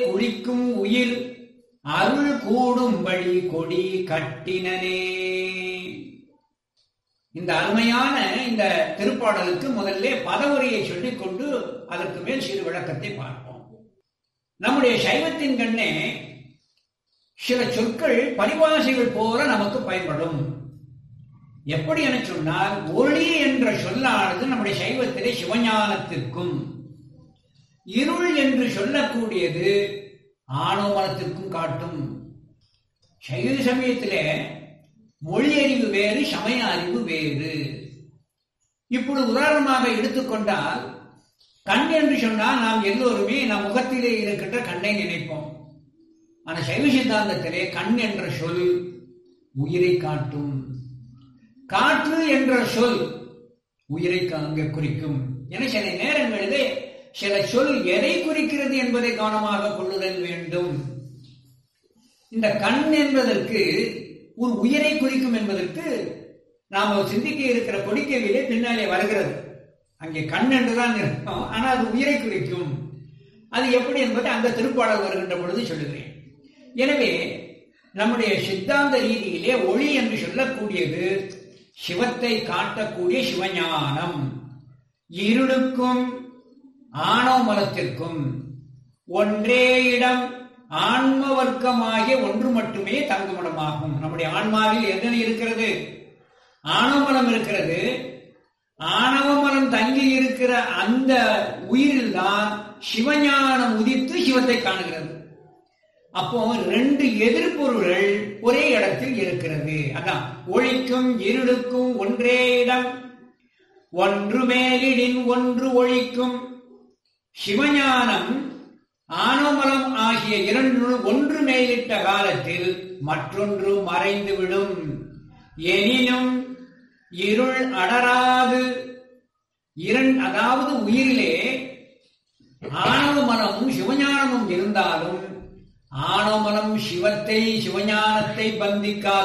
குளிக்கும் உயிர் அருள் கூடும்படி கொடி கட்டினனே இந்த அருமையான இந்த திருப்பாடலுக்கு முதல்ல பதவுரையை சொல்லிக் கொண்டு அதற்கு மேல் சிறு விளக்கத்தை பார்ப்போம் நம்முடைய சைவத்தின் கண்ணே சில சொற்கள் பரிபாசைகள் போல நமக்கு பயன்படும் எப்படி என சொன்னால் ஒளி என்ற சொல்லானது நம்முடைய சைவத்திலே சிவஞானத்திற்கும் இருள் என்று சொல்லக்கூடியது ஆணவமனத்திற்கும் காட்டும் சைவ சமயத்திலே மொழி அறிவு வேறு சமய அறிவு வேறு இப்பொழுது உதாரணமாக எடுத்துக்கொண்டால் கண் என்று சொன்னால் நாம் எல்லோருமே நம் முகத்திலே இருக்கின்ற கண்ணை நினைப்போம் ஆனால் சைவ சித்தாந்தத்திலே கண் என்ற சொல் உயிரை காட்டும் காற்று என்ற சொல் உயிரை அங்கே குறிக்கும் என சில நேரங்களிலே சில சொல் எதை குறிக்கிறது என்பதை கவனமாக கொள்ளுதல் வேண்டும் இந்த கண் என்பதற்கு ஒரு உயிரை குறிக்கும் என்பதற்கு நாம் சிந்திக்க இருக்கிற கொடிக்கவிலே பின்னாலே வருகிறது அங்கே கண் என்றுதான் இருக்கும் ஆனால் அது உயிரை குறிக்கும் அது எப்படி என்பதை அந்த திருப்பாடல் வருகின்ற பொழுது சொல்லுகிறேன் எனவே நம்முடைய சித்தாந்த ரீதியிலே ஒளி என்று சொல்லக்கூடியது சிவத்தை காட்டக்கூடிய சிவஞானம் இருளுக்கும் ஆணவ மலத்திற்கும் ஒன்றே இடம் ஆன்ம வர்க்கமாகிய ஒன்று மட்டுமே தங்குமிடமாகும் நம்முடைய ஆன்மாவில் எதனை இருக்கிறது ஆணவமலம் இருக்கிறது ஆணவமலம் தங்கி இருக்கிற அந்த உயிரில் தான் சிவஞானம் உதித்து சிவத்தை காணுகிறது அப்போ ரெண்டு எதிர்பொருள்கள் ஒரே இடத்தில் இருக்கிறது அதான் ஒழிக்கும் இருளுக்கும் ஒன்றே இடம் ஒன்று மேலிடின் ஒன்று ஒழிக்கும் சிவஞானம் ஆனமலம் ஆகிய இரண்டு ஒன்று மேலிட்ட காலத்தில் மற்றொன்று மறைந்துவிடும் எனினும் இருள் அடராது இரண் அதாவது உயிரிலே ஆணவ மனமும் சிவஞானமும் இருந்தாலும் ஆணவ மனம் சிவத்தை சிவஞானத்தை பந்திக்காது